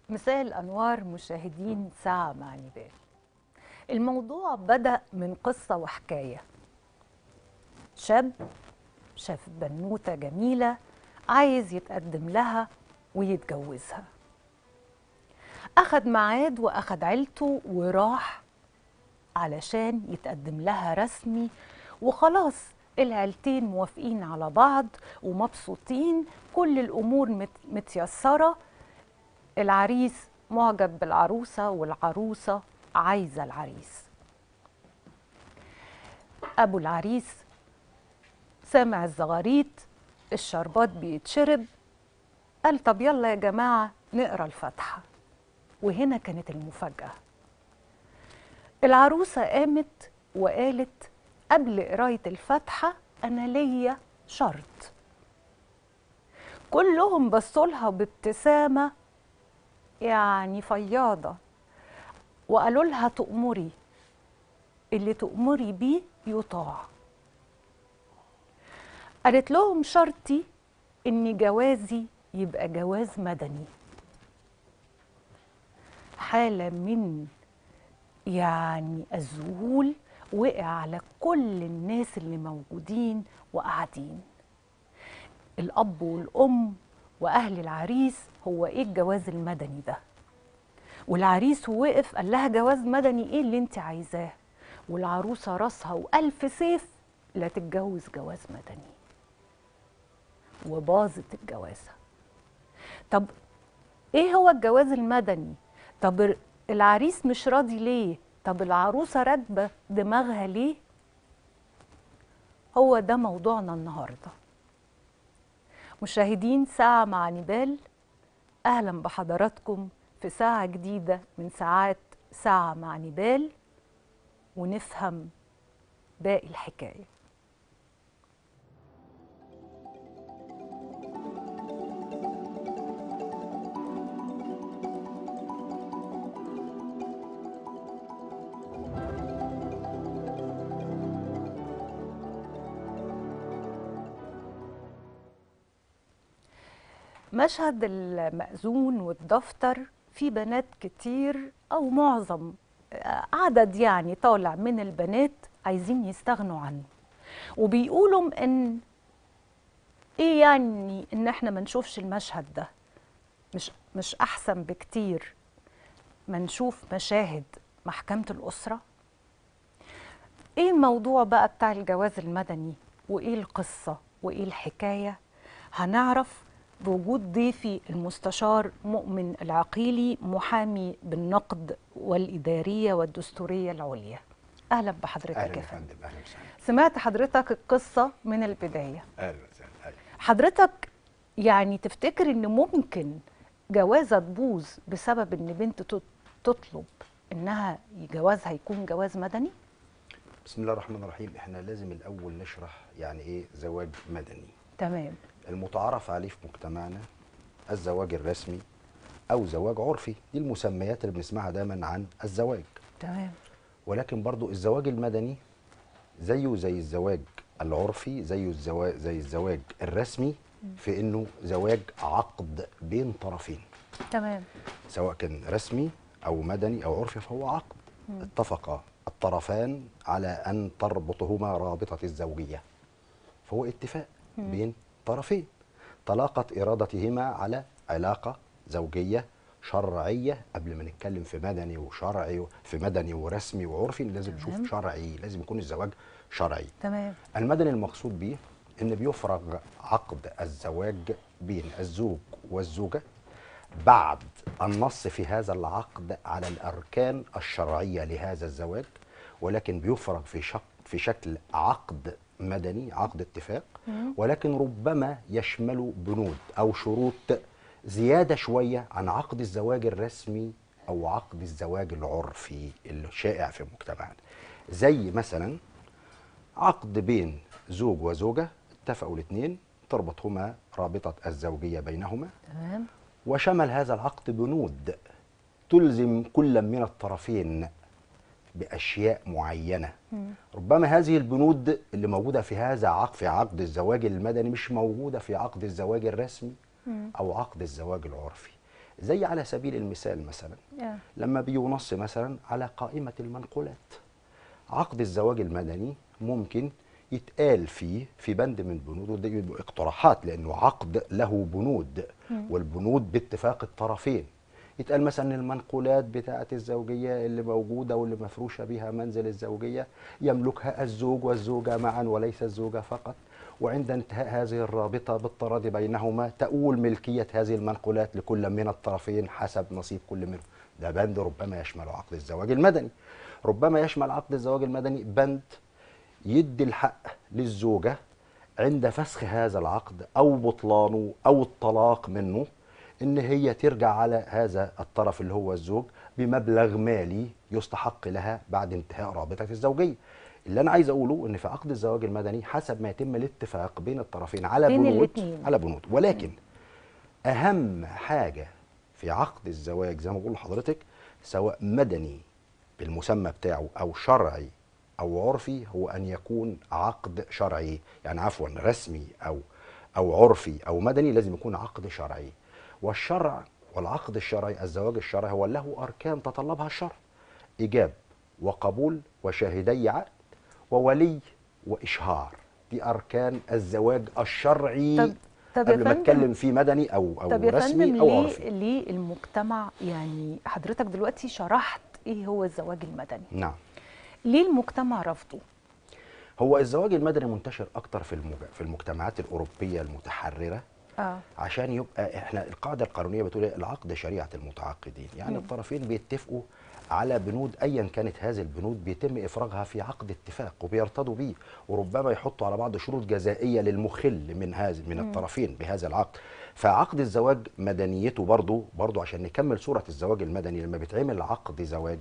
مساء الأنوار مشاهدين ساعة مع نبال الموضوع بدأ من قصة وحكاية شاب شاف بنوتة جميلة عايز يتقدم لها ويتجوزها أخد ميعاد وأخد عيلته وراح علشان يتقدم لها رسمي وخلاص العيلتين موافقين على بعض ومبسوطين كل الأمور مت- متيسرة العريس معجب بالعروسة والعروسة عايزة العريس أبو العريس سامع الزغاريت الشربات بيتشرب قال طب يلا يا جماعة نقرا الفاتحة وهنا كانت المفاجأة العروسة قامت وقالت قبل قراية الفاتحة أنا ليا شرط كلهم بصوا لها بابتسامة يعني فياضة وقالوا لها تؤمري اللي تؤمري بيه يطاع قالت لهم شرطي ان جوازي يبقى جواز مدني حالة من يعني الذهول وقع على كل الناس اللي موجودين وقاعدين الأب والأم وأهل العريس هو إيه الجواز المدني ده والعريس وقف قال لها جواز مدني إيه اللي أنت عايزاه والعروسة راسها وألف سيف لا تتجوز جواز مدني وباظت الجوازة طب إيه هو الجواز المدني طب العريس مش راضي ليه طب العروسة راكبة دماغها ليه هو ده موضوعنا النهارده مشاهدين ساعة مع نبال أهلا بحضراتكم في ساعة جديدة من ساعات ساعة مع نبال ونفهم باقي الحكاية مشهد المأذون والدفتر في بنات كتير أو معظم آه، عدد يعني طالع من البنات عايزين يستغنوا عنه وبيقولوا إن إيه يعني إن إحنا ما نشوفش المشهد ده مش مش أحسن بكتير ما نشوف مشاهد محكمة الأسرة إيه الموضوع بقى بتاع الجواز المدني وإيه القصة وإيه الحكاية هنعرف بوجود ضيفي المستشار مؤمن العقيلي محامي بالنقد والإدارية والدستورية العليا أهلا بحضرتك اهلا يا يا فندم فندم اهلا وسهلا سمعت حضرتك القصة من البداية اهلا وسهلا أهلاً. حضرتك يعني تفتكر ان ممكن جوازة تبوظ بسبب ان بنت تط- تطلب انها جوازها يكون جواز مدني بسم الله الرحمن الرحيم احنا لازم الاول نشرح يعني ايه زواج مدني تمام المتعارف عليه في مجتمعنا الزواج الرسمي او زواج عرفي دي المسميات اللي بنسمعها دايما عن الزواج تمام ولكن برضو الزواج المدني زيه زي الزواج العرفي زيه الزواج زي الزواج الرسمي في انه زواج عقد بين طرفين تمام سواء كان رسمي او مدني او عرفي فهو عقد اتفق الطرفان على ان تربطهما رابطه الزوجيه فهو اتفاق بين طرفين طلاقه ارادتهما على علاقه زوجيه شرعيه قبل ما نتكلم في مدني وشرعي في مدني ورسمي وعرفي لازم تمام. نشوف شرعي لازم يكون الزواج شرعي تمام المدني المقصود به ان بيفرغ عقد الزواج بين الزوج والزوجه بعد النص في هذا العقد على الاركان الشرعيه لهذا الزواج ولكن بيفرغ في شك في شكل عقد مدني عقد اتفاق ولكن ربما يشمل بنود او شروط زياده شويه عن عقد الزواج الرسمي او عقد الزواج العرفي اللي شائع في مجتمعنا زي مثلا عقد بين زوج وزوجة اتفقوا الاثنين تربطهما رابطة الزوجية بينهما تمام وشمل هذا العقد بنود تلزم كل من الطرفين بأشياء معينة ربما هذه البنود اللي موجودة في هذا عقد في عقد الزواج المدني مش موجودة في عقد الزواج الرسمي أو عقد الزواج العرفي زي على سبيل المثال مثلا آه. لما بينص مثلا على قائمة المنقولات عقد الزواج المدني ممكن يتقال فيه في بند من بنود وده يبقى اقتراحات لانه عقد له بنود والبنود باتفاق الطرفين يتقال مثلا المنقولات بتاعة الزوجية اللي موجودة واللي مفروشة بها منزل الزوجية يملكها الزوج والزوجة معا وليس الزوجة فقط وعند انتهاء هذه الرابطة بالتراضي بينهما تؤول ملكية هذه المنقولات لكل من الطرفين حسب نصيب كل منهم ده بند ربما يشمل عقد الزواج المدني ربما يشمل عقد الزواج المدني بند يدي الحق للزوجة عند فسخ هذا العقد أو بطلانه أو الطلاق منه إن هي ترجع على هذا الطرف اللي هو الزوج بمبلغ مالي يستحق لها بعد انتهاء رابطة الزوجية اللي أنا عايز أقوله إن في عقد الزواج المدني حسب ما يتم الاتفاق بين الطرفين على بين بنود الاتنين. على بنود ولكن أهم حاجة في عقد الزواج زي ما بقول لحضرتك سواء مدني بالمسمى بتاعه أو شرعي أو عرفي هو أن يكون عقد شرعي يعني عفوا رسمي أو أو عرفي أو مدني لازم يكون عقد شرعي والشرع والعقد الشرعي الزواج الشرعي هو له أركان تطلبها الشرع إيجاب وقبول وشاهدي عقد وولي وإشهار دي أركان الزواج الشرعي طب- طب يا قبل ما فندم- اتكلم فيه مدني او او طب يا رسمي فندم او ليه عرفي ليه المجتمع يعني حضرتك دلوقتي شرحت ايه هو الزواج المدني نعم ليه المجتمع رفضه هو الزواج المدني منتشر اكتر في المج... في المجتمعات الاوروبيه المتحرره اه عشان يبقى احنا القاعده القانونيه بتقول إيه؟ العقد شريعه المتعاقدين يعني مم. الطرفين بيتفقوا على بنود ايا كانت هذه البنود بيتم افراغها في عقد اتفاق وبيرتضوا بيه وربما يحطوا على بعض شروط جزائيه للمخل من هذا من الطرفين بهذا العقد فعقد الزواج مدنيته برضو برضو عشان نكمل صوره الزواج المدني لما بيتعمل عقد زواج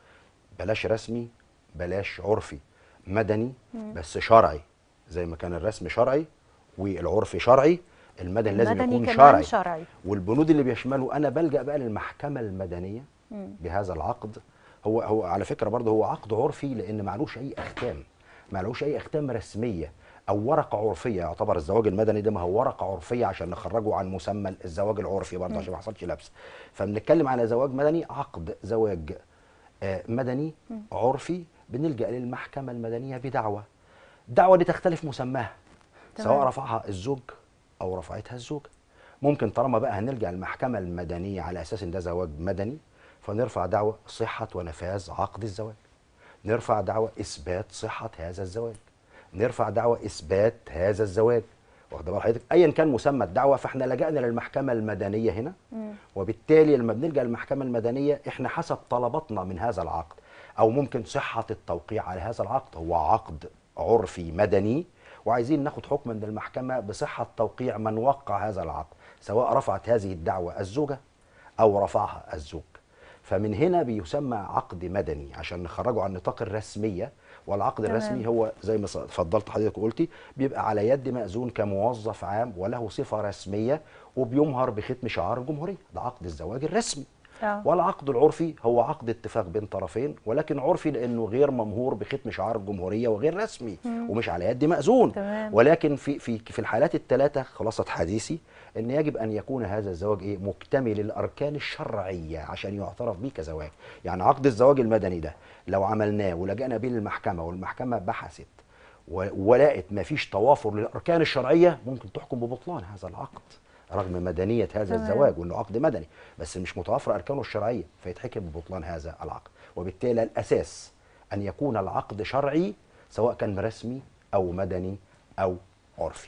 بلاش رسمي بلاش عرفي مدني بس شرعي زي ما كان الرسم شرعي والعرفي شرعي المدني لازم المدني يكون كمان شرعي شرعي والبنود اللي بيشمله انا بلجا بقى للمحكمه المدنيه بهذا العقد هو هو على فكره برضه هو عقد عرفي لان معلوش اي اختام معلوش اي اختام رسميه او ورقه عرفيه يعتبر الزواج المدني ده ما هو ورقه عرفيه عشان نخرجه عن مسمى الزواج العرفي برضه عشان ما يحصلش لبس فبنتكلم على زواج مدني عقد زواج آه، مدني عرفي بنلجا للمحكمه المدنيه بدعوه الدعوه دي تختلف مسماها تمام. سواء رفعها الزوج او رفعتها الزوجه ممكن طالما بقى هنرجع المحكمه المدنيه على اساس ان ده زواج مدني فنرفع دعوه صحه ونفاذ عقد الزواج نرفع دعوه اثبات صحه هذا الزواج نرفع دعوه اثبات هذا الزواج واخد بال حضرتك ايا كان مسمى الدعوه فاحنا لجأنا للمحكمه المدنيه هنا وبالتالي لما بنلجأ للمحكمه المدنيه احنا حسب طلباتنا من هذا العقد او ممكن صحه التوقيع على هذا العقد هو عقد عرفي مدني وعايزين ناخد حكم من المحكمه بصحه توقيع من وقع هذا العقد سواء رفعت هذه الدعوه الزوجه او رفعها الزوج فمن هنا بيسمى عقد مدني عشان نخرجه عن نطاق الرسميه والعقد تمام. الرسمي هو زي ما اتفضلت حضرتك وقلتي بيبقى على يد مأذون كموظف عام وله صفه رسميه وبيمهر بختم شعار الجمهوريه ده عقد الزواج الرسمي آه. والعقد العرفي هو عقد اتفاق بين طرفين ولكن عرفي لانه غير ممهور بختم شعار الجمهوريه وغير رسمي ومش على يد مأذون تمام. ولكن في في في الحالات الثلاثه خلاصه حديثي ان يجب ان يكون هذا الزواج ايه مكتمل الاركان الشرعيه عشان يعترف به كزواج يعني عقد الزواج المدني ده لو عملناه ولجأنا بيه للمحكمه والمحكمه بحثت و- ولقت ما فيش توافر للاركان الشرعيه ممكن تحكم ببطلان هذا العقد رغم مدنيه هذا تمام. الزواج وانه عقد مدني بس مش متوافر اركانه الشرعيه فيتحكم ببطلان هذا العقد وبالتالي الاساس ان يكون العقد شرعي سواء كان رسمي او مدني او عرفي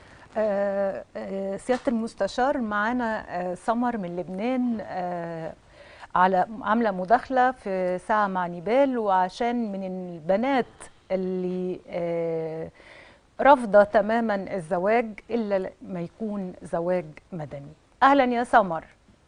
آه، آه، سيادة المستشار معانا آه، سمر من لبنان آه، على عاملة مداخلة في ساعة مع نيبال وعشان من البنات اللي آه، رافضة تماما الزواج إلا ما يكون زواج مدني أهلا يا سمر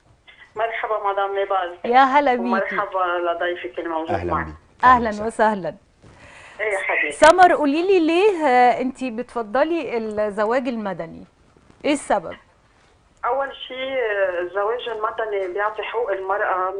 مرحبا مدام نيبال يا هلا بيكي ومرحبا لضيفك الموجود اهلا معك بيك أهلا وسهلا ايه يا حبيبي سمر قولي لي ليه أنت بتفضلي الزواج المدني إيه السبب؟ اول شيء الزواج المدني بيعطي حقوق المراه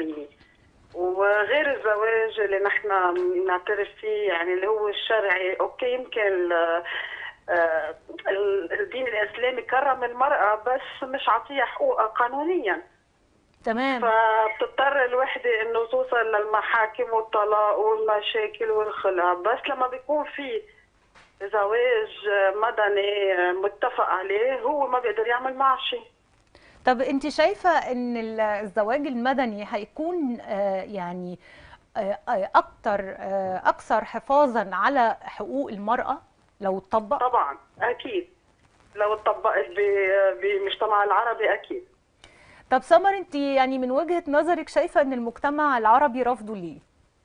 100% وغير الزواج اللي نحن بنعترف فيه يعني اللي هو الشرعي اوكي يمكن ال- آه، ال- الدين الاسلامي كرم المراه بس مش عطيها حقوقها قانونيا تمام فبتضطر الوحدة انه توصل للمحاكم والطلاق والمشاكل والخلع بس لما بيكون في زواج مدني متفق عليه هو ما بيقدر يعمل معه شيء طب انت شايفه ان ال- الزواج المدني هيكون آه، يعني آه، آه، اكتر آه، اكثر حفاظا على حقوق المراه لو اتطبق طبعا اكيد لو اتطبقت ب- بالمجتمع العربي اكيد طب سمر انت يعني من وجهة نظرك شايفة ان المجتمع العربي رافضه ليه؟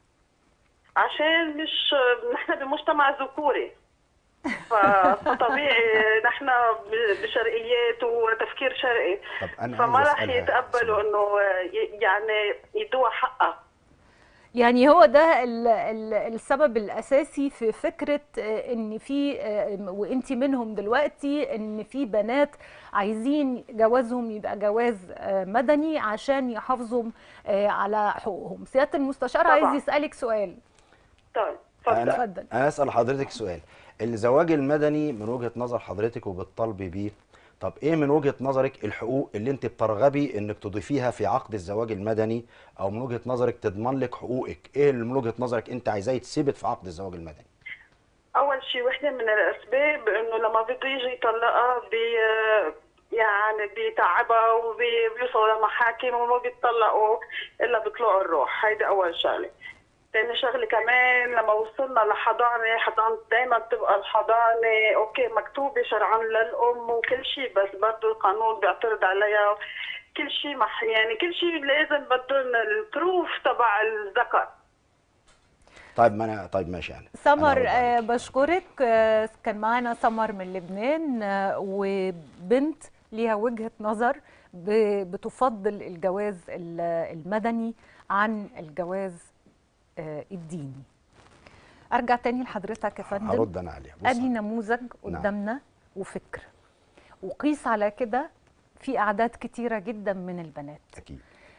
عشان مش نحن بمجتمع ذكوري ف- فطبيعي نحن ب- بشرقيات وتفكير شرقي طب أنا فما عايز رح أسألها يتقبلوا سؤال. انه ي- يعني يدوها حقها يعني هو ده ال ال السبب الاساسي في فكرة آه، ان في آه، وانت منهم دلوقتي ان في بنات عايزين جوازهم يبقى جواز آه، مدني عشان يحافظوا آه، على حقوقهم. سيادة المستشار طبعاً. عايز يسألك سؤال. طيب تفضل انا اتفضل. انا اسال حضرتك سؤال الزواج المدني من وجهه نظر حضرتك وبتطالبي بيه طب ايه من وجهه نظرك الحقوق اللي انت بترغبي انك تضيفيها في عقد الزواج المدني او من وجهه نظرك تضمن لك حقوقك ايه اللي من وجهه نظرك انت عايزاه يتثبت في عقد الزواج المدني اول شيء وحده من الاسباب انه لما بده يجي يطلقها بي يعني بيتعبها وبيوصلوا لمحاكم وما بيطلقوا الا بيطلعوا الروح هيدي اول شغله ثاني شغله كمان لما وصلنا لحضانه حضانه دائما بتبقى الحضانه اوكي مكتوبه شرعا للام وكل شيء بس برضه القانون بيعترض عليها كل شيء مح يعني كل شيء لازم بدهم البروف تبع الذكر طيب ما انا طيب ماشي يعني سمر أنا آه، هرد عليك. بشكرك آه، كان معانا سمر من لبنان آه، وبنت ليها وجهة نظر ب- بتفضل الجواز ال- المدني عن الجواز آه، الديني ارجع تاني لحضرتك يا فندم هرد انا عليها بص ادي نموذج نعم. قدامنا وفكر وقيس على كده في اعداد كتيره جدا من البنات اكيد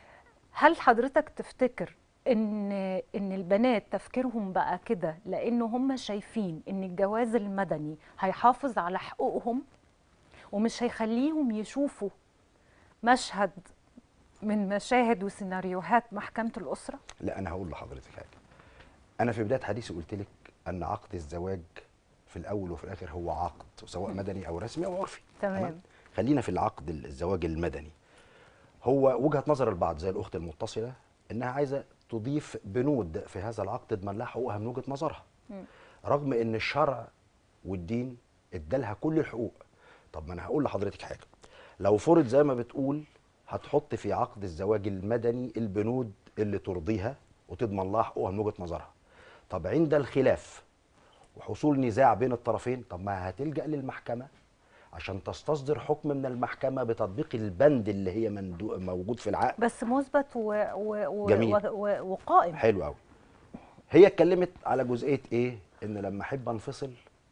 هل حضرتك تفتكر ان ان البنات تفكيرهم بقى كده لانه هم شايفين ان الجواز المدني هيحافظ على حقوقهم ومش هيخليهم يشوفوا مشهد من مشاهد وسيناريوهات محكمة الأسرة لا انا هقول لحضرتك حاجه انا في بدايه حديثي قلت لك ان عقد الزواج في الاول وفي الاخر هو عقد سواء مدني او رسمي او عرفي تمام. خلينا في العقد الزواج المدني هو وجهه نظر البعض زي الاخت المتصله انها عايزه تضيف بنود في هذا العقد تضمن لها حقوقها من وجهه نظرها رغم ان الشرع والدين ادالها كل الحقوق طب ما انا هقول لحضرتك حاجه لو فرض زي ما بتقول هتحط في عقد الزواج المدني البنود اللي ترضيها وتضمن لها حقوقها من وجهه نظرها طب عند الخلاف وحصول نزاع بين الطرفين طب ما هتلجا للمحكمه عشان تستصدر حكم من المحكمه بتطبيق البند اللي هي مندو- موجود في العقد بس مثبت و... و... و... جميل. و... و... وقائم حلو قوي هي اتكلمت على جزئيه ايه ان لما احب انفصل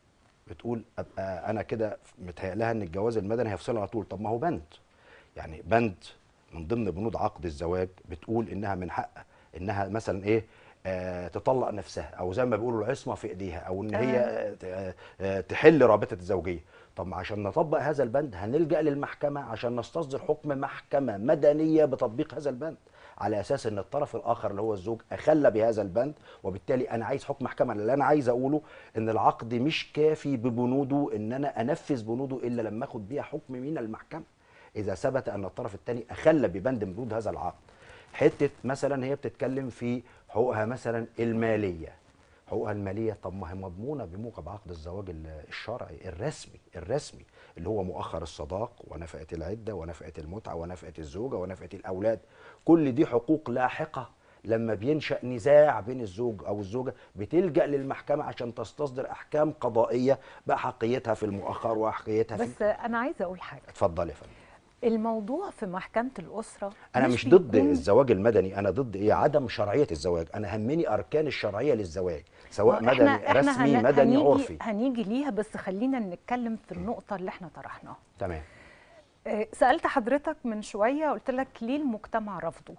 بتقول ابقى انا كده متهيأ لها ان الجواز المدني هيفصل على طول طب ما هو بند يعني بند من ضمن بنود عقد الزواج بتقول انها من حق انها مثلا ايه آه تطلق نفسها او زي ما بيقولوا العصمه في ايديها او ان هي آه، ت- آه، تحل رابطه الزوجيه طب ما عشان نطبق هذا البند هنلجا للمحكمه عشان نستصدر حكم محكمه مدنيه بتطبيق هذا البند على اساس ان الطرف الاخر اللي هو الزوج اخل بهذا البند وبالتالي انا عايز حكم محكمه اللي انا عايز اقوله ان العقد مش كافي ببنوده ان انا انفذ بنوده الا لما اخد بيها حكم من المحكمه اذا ثبت ان الطرف الثاني اخل ببند من بنود هذا العقد حته مثلا هي بتتكلم في حقوقها مثلا الماليه حقوقها الماليه طب ما هي مضمونه بموجب عقد الزواج ال- الشرعي الرسمي الرسمي اللي هو مؤخر الصداق ونفقه العده ونفقه المتعه ونفقه الزوجه ونفقه الاولاد كل دي حقوق لاحقه لما بينشا نزاع بين الزوج او الزوجه بتلجا للمحكمه عشان تستصدر احكام قضائيه باحقيتها في المؤخر واحقيتها في بس أنا عايزة أقول حاجة اتفضل يا فندم الموضوع في محكمة الأسرة انا مش ضد بيكون- الزواج المدني انا ضد ايه عدم شرعيه الزواج انا همني اركان الشرعيه للزواج سواء ما مدني إحنا رسمي هن- مدني هنيجي عرفي هنيجي ليها بس خلينا نتكلم في النقطة اللي احنا طرحناها تمام آه، سألت حضرتك من شوية قلت لك ليه المجتمع رفضه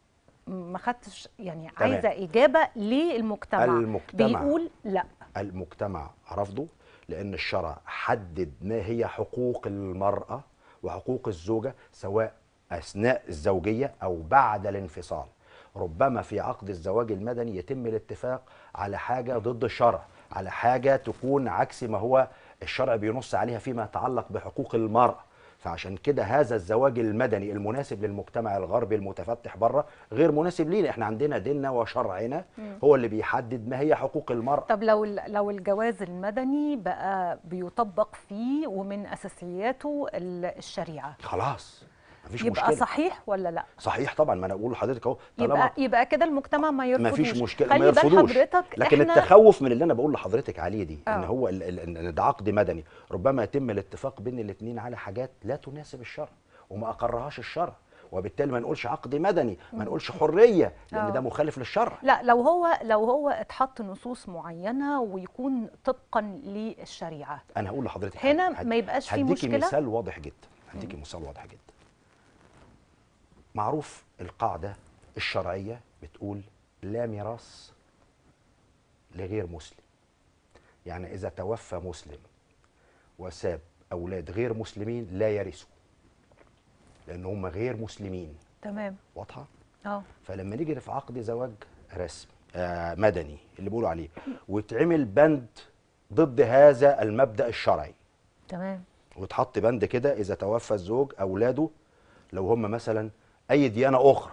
ما خدتش يعني تمام. عايزة إجابة ليه المجتمع المجتمع. بيقول لا المجتمع رفضه لان الشرع حدد ما هي حقوق المراه وحقوق الزوجه سواء اثناء الزوجيه او بعد الانفصال ربما في عقد الزواج المدني يتم الاتفاق على حاجه ضد الشرع على حاجه تكون عكس ما هو الشرع بينص عليها فيما يتعلق بحقوق المراه فعشان كده هذا الزواج المدني المناسب للمجتمع الغربي المتفتح بره غير مناسب لينا احنا عندنا ديننا وشرعنا هو اللي بيحدد ما هي حقوق المراه طب لو ال- لو الجواز المدني بقى بيطبق فيه ومن اساسياته ال- الشريعه خلاص مفيش يبقى مشكله صحيح ولا لا صحيح طبعا ما انا بقول لحضرتك اهو طالما يبقى يبقى كده المجتمع ما يرفضوش ما فيش مشكله خلي ما بال يرفضوش حضرتك لكن احنا التخوف من اللي انا بقول لحضرتك عليه دي ان آه. هو ال- ال- ان ده عقد مدني ربما يتم الاتفاق بين الاثنين على حاجات لا تناسب الشرع وما اقرهاش الشرع وبالتالي ما نقولش عقد مدني ما نقولش حريه لان آه. ده مخالف للشرع لا لو هو لو هو اتحط نصوص معينه ويكون طبقا للشريعه انا هقول لحضرتك هنا حاجة. ما يبقاش في هديكي مشكلة؟ مثال واضح جدا هديكي مثال واضح جدا معروف القاعده الشرعيه بتقول لا ميراث لغير مسلم يعني اذا توفى مسلم وساب اولاد غير مسلمين لا يرثوا لان هم غير مسلمين تمام واضحه اه فلما نيجي في عقد زواج رسمي آه مدني اللي بيقولوا عليه ويتعمل بند ضد هذا المبدا الشرعي تمام ويتحط بند كده اذا توفى الزوج اولاده لو هم مثلا اي ديانه اخرى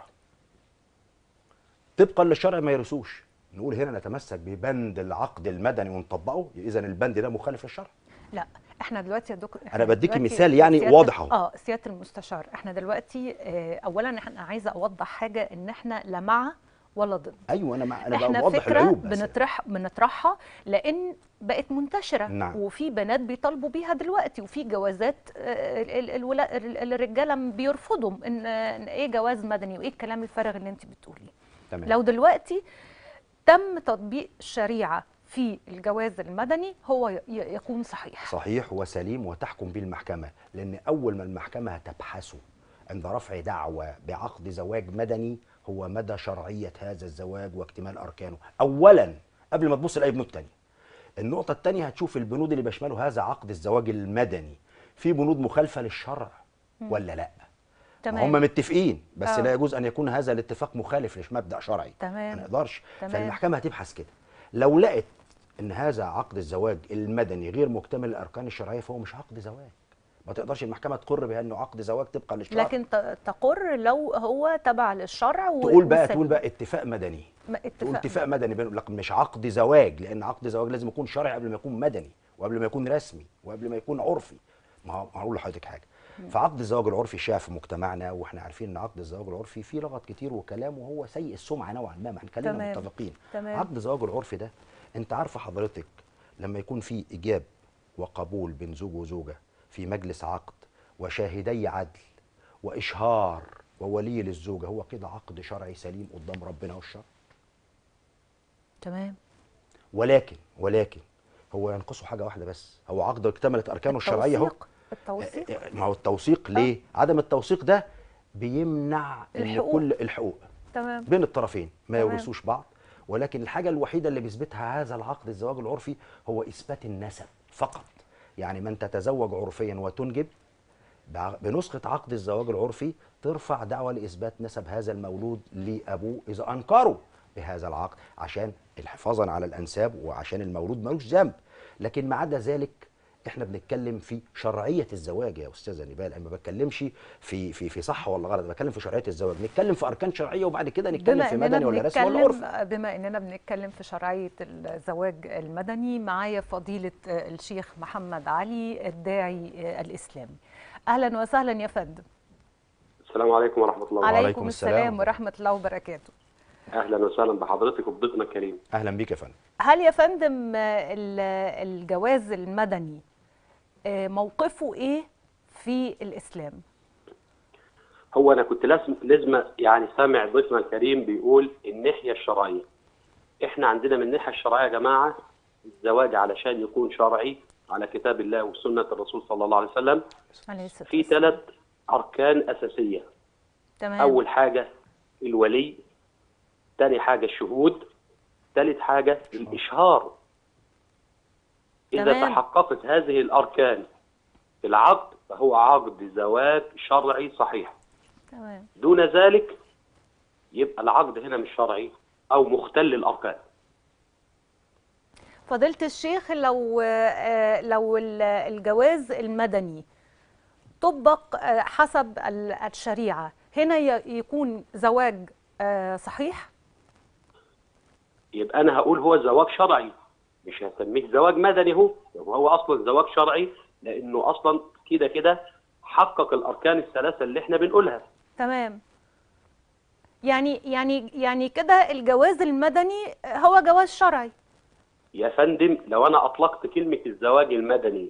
طبقا للشرع ما يرثوش نقول هنا نتمسك ببند العقد المدني ونطبقه اذا البند ده مخالف للشرع لا احنا دلوقتي يا دكتور أنا بديكي دلوقتي مثال يعني سيادة- واضح أهو. اه سياده المستشار احنا دلوقتي آه اولا احنا عايزه اوضح حاجه ان احنا لا مع ولا ضد ايوه انا مع انا احنا بوضح فكره العيوب بس بنطرح بنطرحها لان بقت منتشره نعم. وفي بنات بيطالبوا بيها دلوقتي وفي جوازات آه، ال- ال- الولا- ال- الرجاله بيرفضوا ان إن ايه جواز مدني وايه الكلام الفارغ اللي انت بتقوليه تمام لو دلوقتي تم تطبيق الشريعه في الجواز المدني هو ي- ي- يكون صحيح صحيح وسليم وتحكم به المحكمة لأن أول ما المحكمة هتبحثه عند رفع دعوى بعقد زواج مدني هو مدى شرعية هذا الزواج واكتمال أركانه أولا قبل ما تبص لأي بنود تانية النقطة التانية هتشوف البنود اللي بيشمله هذا عقد الزواج المدني في بنود مخالفة للشرع ولا لا تمام هم متفقين بس آه. لا يجوز أن يكون هذا الاتفاق مخالف لمبدأ شرعي تمام. ما نقدرش تمام. فالمحكمة هتبحث كده لو لقت ان هذا عقد الزواج المدني غير مكتمل الاركان الشرعيه فهو مش عقد زواج ما تقدرش المحكمه تقر بانه عقد زواج طبقا للشرع لكن ت- تقر لو هو تبع للشرع و- تقول بقى وسليم. تقول بقى اتفاق مدني ما تقول اتفاق مدني بين لكن مش عقد زواج لان عقد زواج لازم يكون شرعي قبل ما يكون مدني وقبل ما يكون رسمي وقبل ما يكون عرفي ما هو ما هقول لحضرتك حاجه فعقد الزواج العرفي شائع في مجتمعنا واحنا عارفين ان عقد الزواج العرفي فيه لغط كتير وكلام وهو سيء السمعه نوعا ما ما احنا خلينا تمام. متفقين تمام. عقد الزواج العرفي ده انت عارفه حضرتك لما يكون في ايجاب وقبول بين زوج وزوجه في مجلس عقد وشاهدي عدل واشهار وولي للزوجه هو كده عقد شرعي سليم قدام ربنا والشرع تمام ولكن ولكن هو ينقصه حاجه واحده بس هو عقد اكتملت اركانه الشرعيه اهو التوثيق التوثيق ما هو التوثيق ليه عدم التوثيق ده بيمنع ان الحقوق. كل الحقوق تمام بين الطرفين ما تمام. يورثوش بعض ولكن الحاجه الوحيده اللي بيثبتها هذا العقد الزواج العرفي هو اثبات النسب فقط يعني من تتزوج عرفيا وتنجب بع- بنسخه عقد الزواج العرفي ترفع دعوى لاثبات نسب هذا المولود لابوه اذا انكروا بهذا العقد عشان الحفاظا على الانساب وعشان المولود ملوش ذنب لكن ما عدا ذلك احنا بنتكلم في شرعيه الزواج يا استاذه نبال انا ما بتكلمش في في في صح ولا غلط بتكلم في شرعيه الزواج نتكلم في اركان شرعيه وبعد كده نتكلم بما في اننا مدني ولا رسمي ولا عرفي بنتكلم بما اننا بنتكلم في شرعيه الزواج المدني معايا فضيله الشيخ محمد علي الداعي الاسلامي اهلا وسهلا يا فندم السلام عليكم ورحمة الله عليكم, وعليكم السلام. السلام ورحمه الله وبركاته أهلا وسهلا بحضرتك وبضيفنا الكريم اهلا بيك يا فندم هل يا فندم ال- الجواز المدني آه، موقفه ايه في الاسلام هو أنا كنت لازم لازم يعني سامع ضيفنا الكريم بيقول الناحية الشرعية إحنا عندنا من الناحية الشرعية يا جماعة الزواج علشان يكون شرعي على كتاب الله وسنة الرسول صلى الله عليه وسلم عليه الصلاه في والسلام. ثلاث أركان أساسية تمام أول حاجة الولي تاني حاجة الشهود ثالث حاجة الإشهار إذا تمام. تحققت هذه الأركان في العقد فهو عقد زواج شرعي صحيح تمام دون ذلك يبقى العقد هنا مش شرعي او مختل الاركان فضيلة الشيخ لو آه، لو ال- الجواز المدني طبق آه، حسب ال- الشريعة هنا ي- يكون زواج آه، صحيح يبقى انا هقول هو زواج شرعي مش هسميه زواج مدني هو هو اصلا زواج شرعي لانه اصلا كده كده حقق الاركان الثلاثه اللي احنا بنقولها تمام يعني يعني يعني كده الجواز المدني هو جواز شرعي يا فندم لو انا اطلقت كلمه الزواج المدني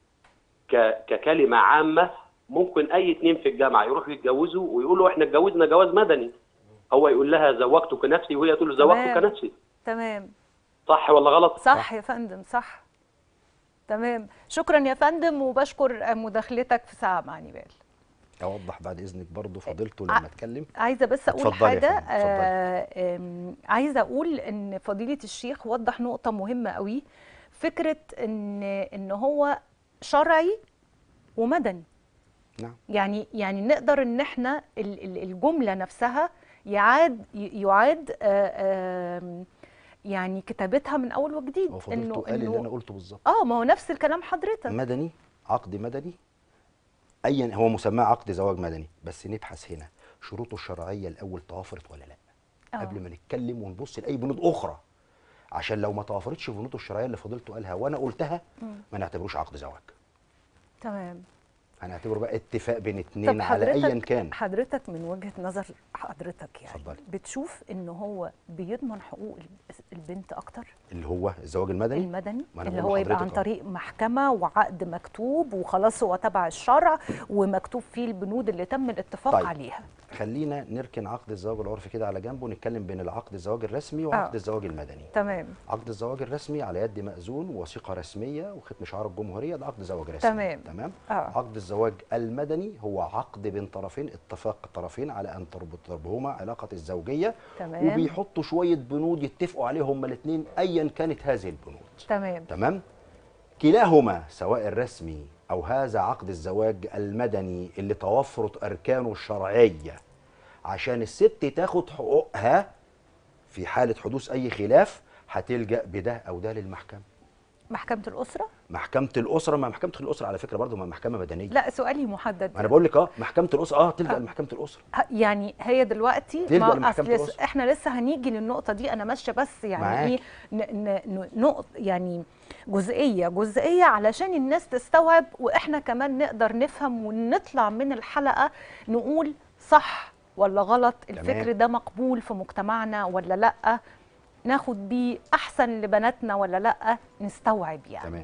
ك... ككلمه عامه ممكن اي اتنين في الجامعه يروحوا يتجوزوا ويقولوا احنا اتجوزنا جواز مدني هو يقول لها زوجتك نفسي وهي تقول له زوجتك تمام. نفسي تمام صح ولا غلط صح يا فندم صح تمام شكرا يا فندم وبشكر مداخلتك في ساعة مع نبال اوضح بعد اذنك برضو فضيلته ع- لما اتكلم عايزه بس اقول اتفضلي يا حاجه فندم، اتفضلي. آه آم، عايزه اقول ان فضيله الشيخ وضح نقطه مهمه قوي فكره ان ان هو شرعي ومدني نعم يعني يعني نقدر ان احنا ال- ال- الجمله نفسها يعاد ي- يعاد آه، آم، يعني كتابتها من اول وجديد هو فضيلته قال اللي انا قلته بالظبط اه ما هو نفس الكلام حضرتك مدني عقد مدني ايا هو مسماه عقد زواج مدني بس نبحث هنا شروطه الشرعيه الاول توافرت ولا لا آه. قبل ما نتكلم ونبص لاي بنود اخرى عشان لو ما توافرتش بنوده الشرعيه اللي فضيلته قالها وانا قلتها ما نعتبروش عقد زواج تمام هنعتبره بقى اتفاق بين طب اتنين على ايا حضرتك كان حضرتك من وجهة نظر حضرتك يعني اتفضلي. بتشوف ان هو بيضمن حقوق الب- البنت اكتر اللي هو الزواج المدني المدني ما أنا اللي بقول هو يبقى عن لحضرتك أهو. طريق محكمة وعقد مكتوب وخلاص هو تبع الشرع ومكتوب فيه البنود اللي تم الاتفاق طيب. عليها خلينا نركن عقد الزواج العرفي كده على جنب ونتكلم بين العقد الزواج الرسمي وعقد آه. الزواج المدني تمام عقد الزواج الرسمي على يد مأذون ووثيقة رسمية وختم شعار الجمهورية ده عقد زواج رسمي تمام. تمام آه. عقد الزواج المدني هو عقد بين طرفين اتفاق الطرفين على أن تربط بهما علاقة الزوجية تمام. وبيحطوا شوية بنود يتفقوا عليهم هما الاثنين أيا كانت هذه البنود تمام تمام كلاهما سواء الرسمي أو هذا عقد الزواج المدني اللي توفرت أركانه الشرعية عشان الست تاخد حقوقها في حالة حدوث أي خلاف هتلجأ بده أو ده للمحكمة محكمة الأسرة محكمة الأسرة ما محكمة الأسرة على فكرة برضه ما محكمة مدنية لا سؤالي محدد ما أنا بقول لك أه محكمة الأسرة أه تلجأ لمحكمة الأسرة ه- يعني هي دلوقتي تلجأ ما لمحكمة أصل لس- الأسرة. احنا لسه هنيجي للنقطة دي أنا ماشية بس يعني معاك. إيه ن- ن- ن- نقط يعني جزئية جزئية علشان الناس تستوعب وإحنا كمان نقدر نفهم ونطلع من الحلقة نقول صح ولا غلط الفكر تمام. ده مقبول في مجتمعنا ولا لأ ناخد بيه أحسن لبناتنا ولا لأ نستوعب يعني تمام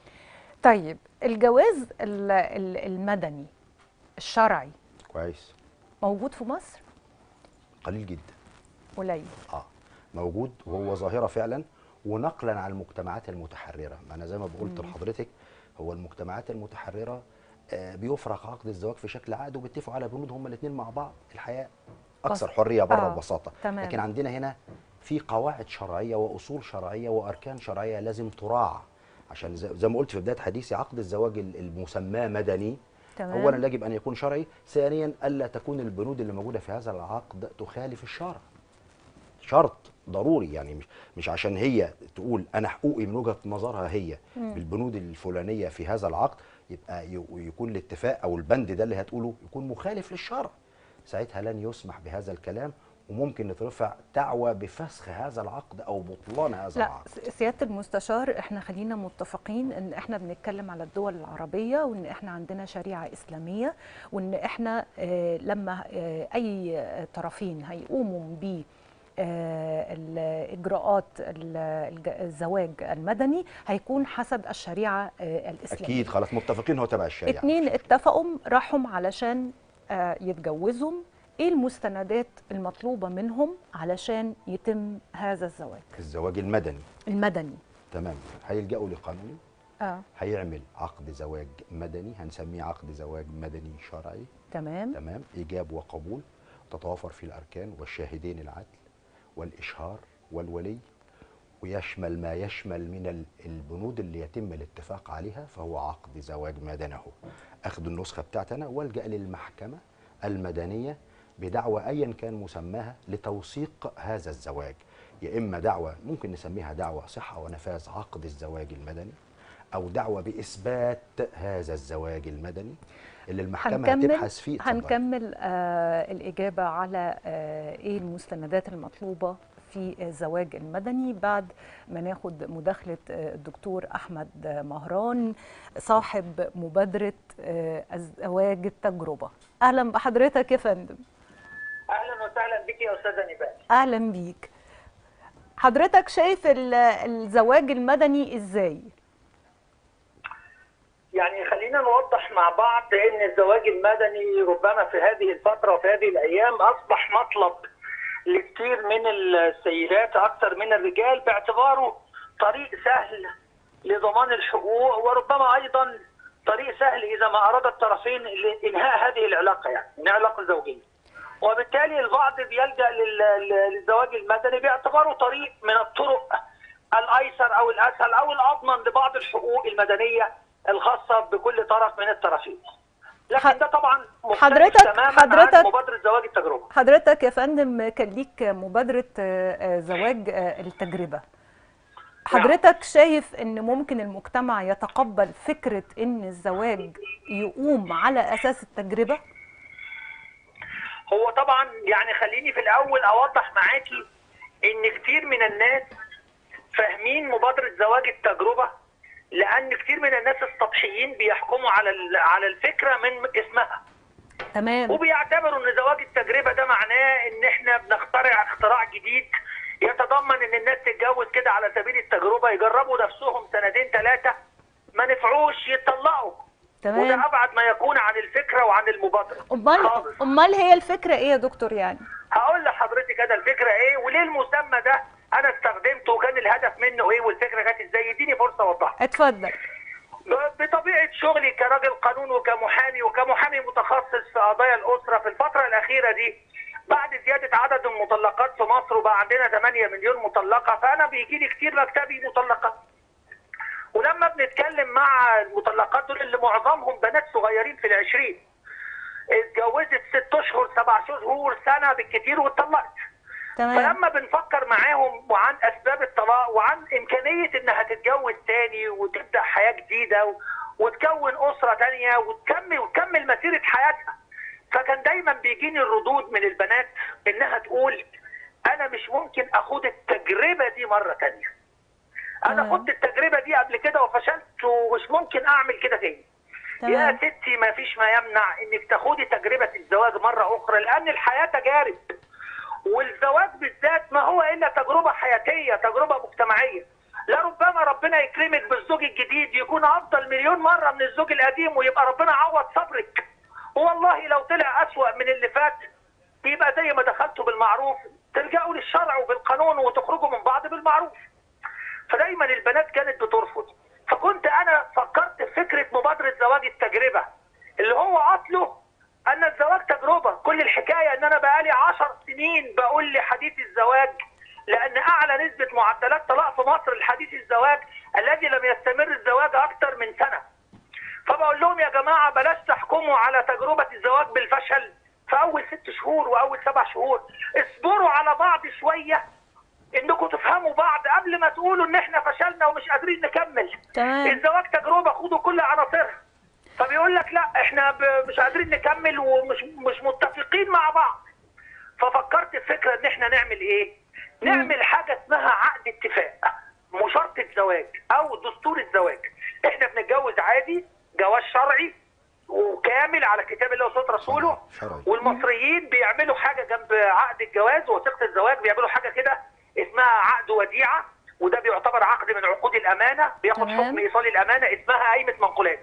طيب الجواز ال- ال- المدني الشرعي كويس موجود في مصر قليل جدا قليل اه موجود وهو ظاهره فعلا ونقلا عن المجتمعات المتحرره ما انا زي ما قلت لحضرتك هو المجتمعات المتحرره آه، بيفرق عقد الزواج في شكل عقد وبيتفقوا على بنود هما الاثنين مع بعض الحياه اكثر بس- حريه بره آه، ببساطه تمام. لكن عندنا هنا في قواعد شرعيه واصول شرعيه واركان شرعيه لازم تراعى عشان زي زي ما قلت في بدايه حديثي عقد الزواج ال- المسمى مدني تمام. اولا يجب ان يكون شرعي ثانيا الا تكون البنود اللي موجوده في هذا العقد تخالف الشرع شرط ضروري يعني مش مش عشان هي تقول انا حقوقي من وجهه نظرها هي بالبنود الفلانيه في هذا العقد يبقى ي- يكون الاتفاق او البند ده اللي هتقوله يكون مخالف للشرع ساعتها لن يسمح بهذا الكلام وممكن نترفع دعوى بفسخ هذا العقد او بطلان هذا لا العقد س- سياده المستشار احنا خلينا متفقين ان احنا بنتكلم على الدول العربيه وان احنا عندنا شريعه اسلاميه وان احنا آه لما آه اي آه، طرفين هيقوموا ب آه، الاجراءات ال- الج- الزواج المدني هيكون حسب الشريعه آه، الاسلاميه اكيد خلاص متفقين هو تبع الشريعه اتنين اتفقوا راحوا علشان آه، يتجوزوا ايه المستندات المطلوبه منهم علشان يتم هذا الزواج الزواج المدني المدني تمام هيلجأوا لقانون اه هيعمل عقد زواج مدني هنسميه عقد زواج مدني شرعي تمام تمام ايجاب وقبول تتوافر فيه الاركان والشاهدين العدل والاشهار والولي ويشمل ما يشمل من ال- البنود اللي يتم الاتفاق عليها فهو عقد زواج مدني اهو اخد النسخه بتاعتنا والجا للمحكمه المدنيه بدعوى ايا كان مسماها لتوثيق هذا الزواج يا اما دعوه ممكن نسميها دعوه صحه ونفاذ عقد الزواج المدني او دعوه باثبات هذا الزواج المدني اللي المحكمه هنكمل هتبحث فيه اتفضلي. هنكمل آه الإجابة على آه إيه المستندات المطلوبة في الزواج المدني بعد ما ناخد مداخلة آه، الدكتور أحمد مهران صاحب مبادرة آه، الزواج التجربة أهلا بحضرتك يا فندم اهلا وسهلا بك يا استاذه نبال أهلا بيك حضرتك شايف ال- الزواج المدني إزاي؟ يعني خلينا نوضح مع بعض ان الزواج المدني ربما في هذه الفتره وفي هذه الايام اصبح مطلب لكثير من السيدات اكثر من الرجال باعتباره طريق سهل لضمان الحقوق وربما ايضا طريق سهل اذا ما اراد الطرفين انهاء هذه العلاقه يعني إنهاء العلاقه الزوجيه. وبالتالي البعض بيلجا لل- للزواج المدني باعتباره طريق من الطرق الايسر او الاسهل او الاضمن لبعض الحقوق المدنيه الخاصه بكل طرف من الطرفين. ح- لكن ده طبعا مختلف حضرتك- تماما حضرتك- عن مبادره زواج التجربه. حضرتك يا فندم كان ليك مبادرة آه، آه، زواج آه، التجربة حضرتك شايف ان ممكن المجتمع يتقبل فكرة ان الزواج يقوم على اساس التجربة هو طبعا يعني خليني في الاول اوضح معاكي ان كتير من الناس فاهمين مبادره زواج التجربه لان كتير من الناس السطحيين بيحكموا على ال- على الفكره من اسمها تمام وبيعتبروا ان زواج التجربه ده معناه ان احنا بنخترع اختراع جديد يتضمن ان الناس تتجوز كده على سبيل التجربه يجربوا نفسهم سنتين ثلاثه ما نفعوش يتطلقوا تمام وده ابعد ما يكون عن الفكره وعن المبادره امال خالص. امال هي الفكرة ايه يا دكتور يعني هقول لحضرتك انا الفكره ايه وليه المسمى ده انا استخدمته وكان الهدف منه ايه والفكره جت ازاي اديني فرصه اوضحها اتفضل ب- بطبيعه شغلي كراجل قانون وكمحامي وكمحامي متخصص في قضايا الاسره في الفتره الاخيره دي بعد زياده عدد المطلقات في مصر وبقى عندنا 8 مليون مطلقه فانا بيجي لي كتير مكتبي مطلقات ولما بنتكلم مع المطلقات دول اللي معظمهم بنات صغيرين في العشرين اتجوزت ست اشهر سبع شهور سنه بالكتير واتطلقت تمام فلما بنفكر معاهم وعن اسباب الطلاق وعن امكانيه انها تتجوز تاني وتبدا حياه جديده و- وتكون اسره تانيه وتكمل وتكمل مسيره حياتها فكان دايما بيجيني الردود من البنات انها تقول انا مش ممكن اخد التجربه دي مره تانيه انا تمام. خدت التجربه دي قبل كده وفشلت ومش ممكن اعمل كده تاني يا تمام ستي ما فيش ما يمنع انك تاخدي تجربه الزواج مره اخرى لان الحياه تجارب والزواج بالذات ما هو الا تجربه حياتيه تجربه مجتمعيه لربما ربنا يكرمك بالزوج الجديد يكون افضل مليون مره من الزوج القديم ويبقى ربنا عوض صبرك والله لو طلع اسوا من اللي فات يبقى زي ما دخلتوا بالمعروف تلجأوا للشرع وبالقانون وتخرجوا من بعض بالمعروف فدايما البنات كانت بترفض فكنت انا فكرت في فكره مبادره زواج التجربه اللي هو اصله ان الزواج تجربه كل الحكايه ان انا بقالي عشر سنين بقول لحديث الزواج لان اعلى نسبه معدلات طلاق في مصر لحديث الزواج الذي لم يستمر الزواج اكثر من سنه فبقول لهم يا جماعه بلاش تحكموا على تجربه الزواج بالفشل في اول ست شهور واول سبع شهور اصبروا على بعض شويه انكم تفهموا بعض قبل ما تقولوا ان احنا فشلنا ومش قادرين نكمل تمام الزواج تجربه خدوا كل عناصرها فبيقول لك لا احنا ب- مش قادرين نكمل ومش مش متفقين مع بعض ففكرت في فكره ان احنا نعمل ايه نعمل حاجه اسمها عقد اتفاق مشارطه زواج او دستور الزواج احنا بنتجوز عادي جواز شرعي وكامل على كتاب الله وسنه رسوله شرعي. والمصريين بيعملوا حاجه جنب عقد الجواز ووثيقه الزواج بيعملوا حاجه كده اسمها عقد وديعه وده بيعتبر عقد من عقود الامانه بياخد تمام. حكم ايصال الامانه اسمها قايمه منقولات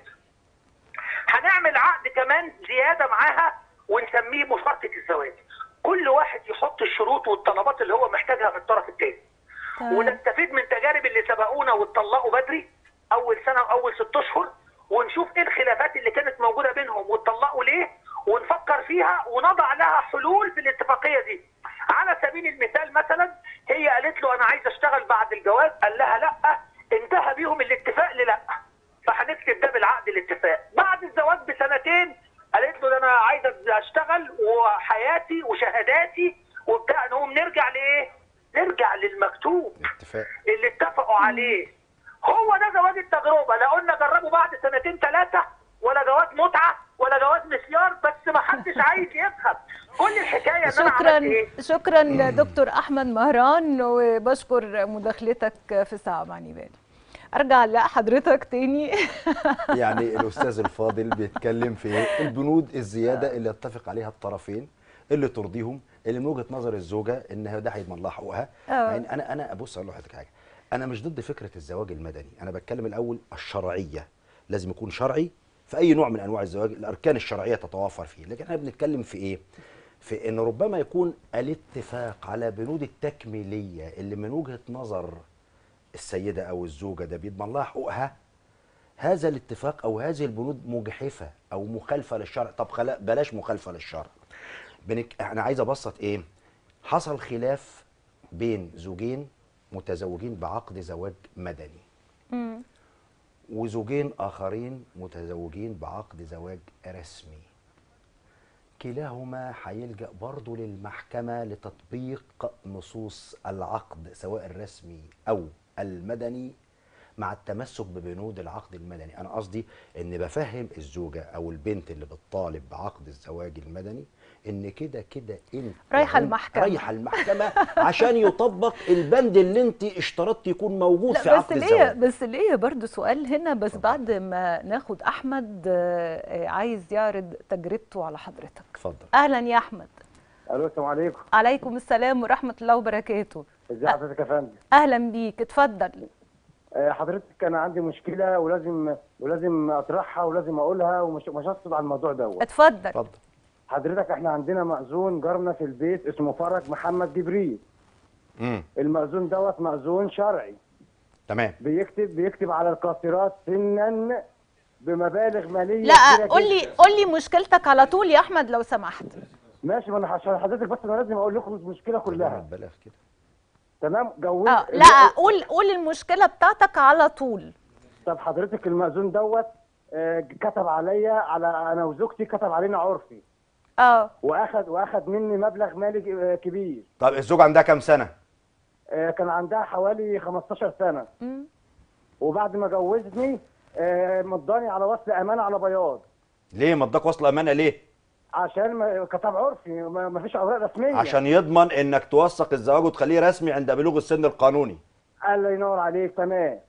هنعمل عقد كمان زياده معاها ونسميه مشارطه الزواج كل واحد يحط الشروط والطلبات اللي هو محتاجها من الطرف الثاني تمام ونستفيد من تجارب اللي سبقونا واتطلقوا بدري اول سنه واول ست اشهر ونشوف ايه الخلافات اللي كانت موجوده بينهم واتطلقوا ليه ونفكر فيها ونضع لها حلول في الاتفاقيه دي على سبيل المثال مثلا هي قالت له انا عايز اشتغل بعد الجواز قال لها لا انتهى بيهم الاتفاق للا فهنكتب ده بالعقد الاتفاق بعد الزواج بسنتين قالت له ده انا عايزه اشتغل متعه ولا جواز مسيار بس ما حدش عايز يفهم كل الحكايه ان انا عملت شكرا ايه شكرا دكتور احمد مهران وبشكر مداخلتك في ساعه مع نيفال ارجع لحضرتك تاني يعني الاستاذ الفاضل بيتكلم في إيه؟ البنود الزياده اللي يتفق عليها الطرفين اللي ترضيهم اللي من وجهه نظر الزوجه ان ده هيضمن لها حقوقها آه. يعني انا انا ابص اقول لحضرتك حاجه انا مش ضد فكره الزواج المدني انا بتكلم الاول الشرعيه لازم يكون شرعي في اي نوع من انواع الزواج الاركان الشرعيه تتوافر فيه لكن احنا بنتكلم في ايه في ان ربما يكون الاتفاق على بنود التكميليه اللي من وجهه نظر السيده او الزوجه ده بيضمن لها حقوقها هذا الاتفاق او هذه البنود مجحفه او مخالفه للشرع طب خلا بلاش مخالفه للشرع بنك... انا عايز ابسط ايه حصل خلاف بين زوجين متزوجين بعقد زواج مدني وزوجين اخرين متزوجين بعقد زواج رسمي كلاهما هيلجأ برضه للمحكمة لتطبيق نصوص العقد سواء الرسمي أو المدني مع التمسك ببنود العقد المدني أنا قصدي أن بفهم الزوجة أو البنت اللي بتطالب بعقد الزواج المدني ان كده كده انت رايحة هم- المحكمة. رايحه المحكمه عشان يطبق البند اللي انت اشترطت يكون موجود في لا بس عقد ليه الزواج بس ليه برضو سؤال هنا بس بعد ما ناخد احمد آه، آه، عايز يعرض تجربته على حضرتك اتفضل اهلا يا احمد الو السلام عليكم عليكم السلام ورحمه الله وبركاته ازي حضرتك يا فندم اهلا بيك اتفضل آه، حضرتك انا عندي مشكله ولازم ولازم اطرحها ولازم اقولها ومش مش هسكت على الموضوع دوت اتفضل اتفضل حضرتك احنا عندنا مأذون جارنا في البيت اسمه فرج محمد جبريل امم المأذون دوت مأذون شرعي تمام بيكتب بيكتب على القاصرات سنا بمبالغ ماليه لا كبيرة قول لي جداً. قول لي مشكلتك على طول يا احمد لو سمحت ماشي ما انا عشان حضرتك بس انا لازم اقول لكم المشكله كلها بلاغ كده تمام جوز اه لا قول قول المشكله بتاعتك على طول طب حضرتك المأذون دوت آه، كتب عليا على انا وزوجتي كتب علينا عرفي اه واخد واخد مني مبلغ مالي ك- آه، كبير طب الزوجه عندها كام سنه آه، كان عندها حوالي 15 سنه مم. وبعد ما جوزني آه، مضاني على وصل امانه على بياض ليه مضاك وصل امانه ليه عشان ما- كتب عرفي ما ما فيش اوراق رسميه عشان يضمن انك توثق الزواج وتخليه رسمي عند بلوغ السن القانوني الله ينور عليك تمام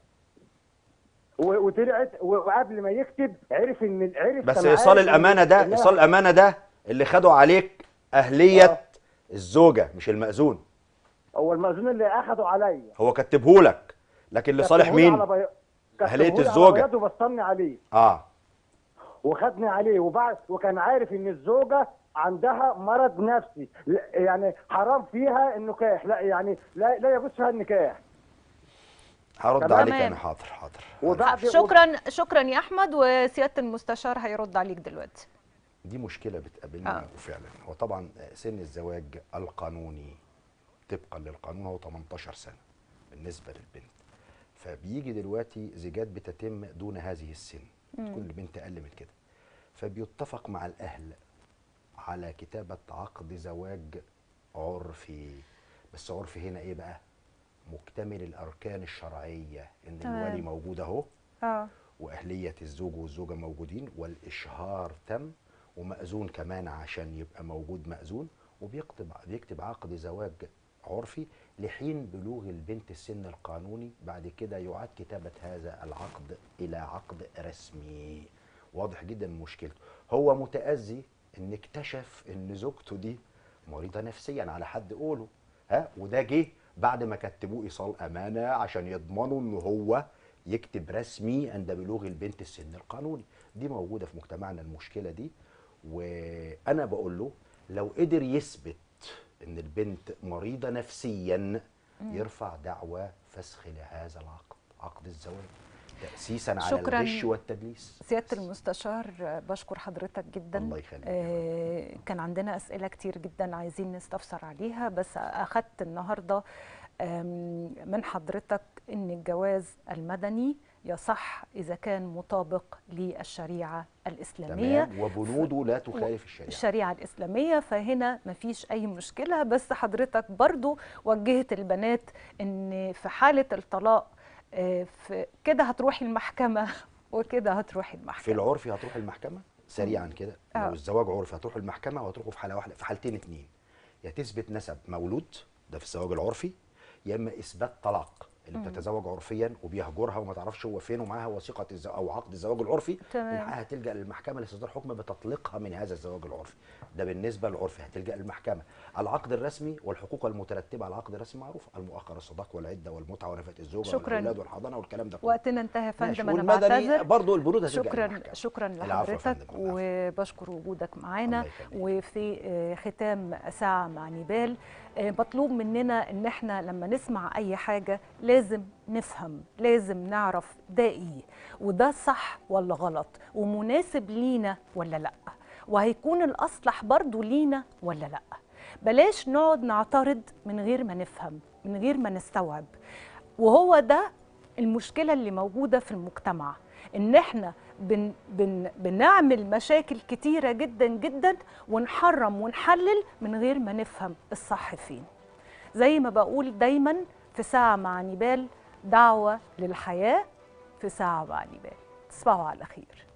و- وطلعت و- وقبل ما يكتب عرف ان عرف بس كان ايصال عارف الامانه إن- ده إنها- ايصال الامانه ده اللي خدوا عليك اهليه آه. الزوجه مش المأذون هو المأذون اللي اخده عليا هو كتبهولك لكن لصالح كتبهولي مين على بي... أهلية كتبهولي على الزوجة. بياض وبصني عليه اه وخدني عليه وبعد وكان عارف ان الزوجه عندها مرض نفسي لا- يعني حرام فيها النكاح لا يعني لا لا يجوز فيها النكاح هرد تمام. عليك انا حاضر حاضر وبعد شكرا شكرا يا احمد وسياده المستشار هيرد عليك دلوقتي دي مشكله بتقابلنا آه. وفعلا هو طبعا سن الزواج القانوني طبقا للقانون هو 18 سنه بالنسبه للبنت فبيجي دلوقتي زيجات بتتم دون هذه السن تكون البنت اقل من كده فبيتفق مع الاهل على كتابه عقد زواج عرفي بس عرفي هنا ايه بقى مكتمل الاركان الشرعيه ان تمام. الولي موجود اهو اه واهليه الزوج والزوجه موجودين والاشهار تم ومأذون كمان عشان يبقى موجود مأذون وبيكتب بيكتب عقد زواج عرفي لحين بلوغ البنت السن القانوني بعد كده يعاد كتابة هذا العقد إلى عقد رسمي واضح جدا مشكلته هو متأذي ان اكتشف ان زوجته دي مريضة نفسيا على حد قوله ها وده جه بعد ما كتبوه ايصال امانه عشان يضمنوا ان هو يكتب رسمي عند بلوغ البنت السن القانوني دي موجوده في مجتمعنا المشكله دي وانا بقول له لو قدر يثبت ان البنت مريضه نفسيا يرفع دعوى فسخ لهذا العقد عقد الزواج تاسيسا على شكراً. الغش والتدليس سياده المستشار آه، بشكر حضرتك جدا الله يخليك. آه، كان عندنا اسئله كتير جدا عايزين نستفسر عليها بس اخدت النهارده آم، من حضرتك ان الجواز المدني يصح اذا كان مطابق للشريعه الاسلاميه تمام وبنوده لا تخالف الشريعه الشريعة الإسلامية فهنا مفيش أي مشكلة بس حضرتك برضو وجهت البنات إن في حالة الطلاق آه، في كده هتروحي المحكمة وكده هتروحي في المحكمة العرف هتروح المحكمه سريعا كده آه. لو الزواج عرفي هتروحوا المحكمه وهتروحوا في حاله واحده في حالتين اتنين يا تثبت نسب مولود ده في الزواج العرفي يا اما اثبات طلاق اللي بتتزوج عرفيا وبيهجرها وما تعرفش هو فين ومعاها وثيقه الزواج او عقد الزواج العرفي تمام. من حقها تلجا للمحكمه لاصدار حكم بتطليقها من هذا الزواج العرفي ده بالنسبه للعرفي هتلجا للمحكمه العقد الرسمي والحقوق المترتبه على العقد الرسمي معروفه المؤخر الصداق والعده والمتعه ونفقه الزوجه شكراً. والاولاد والحضانه والكلام ده كله وقتنا انتهى يا ماشي. فندم انا والمدني بعتذر برضه البنود هتلجا شكرا للمحكمة. شكرا العفو يا لحضرتك فندم، العفو. وبشكر وجودك معانا الله يخليك. وفي آه، ختام ساعة مع نيبال آه، مطلوب مننا ان احنا لما نسمع اي حاجة لازم نفهم لازم نعرف ده ايه وده صح ولا غلط ومناسب لينا ولا لا وهيكون الاصلح برضو لينا ولا لا بلاش نقعد نعترض من غير ما نفهم من غير ما نستوعب وهو ده المشكله اللي موجوده في المجتمع ان احنا بن بن بنعمل مشاكل كتيره جدا جدا ونحرم ونحلل من غير ما نفهم الصح فين زي ما بقول دايما في ساعه مع نيبال دعوه للحياه في ساعه مع نيبال تصبحوا على خير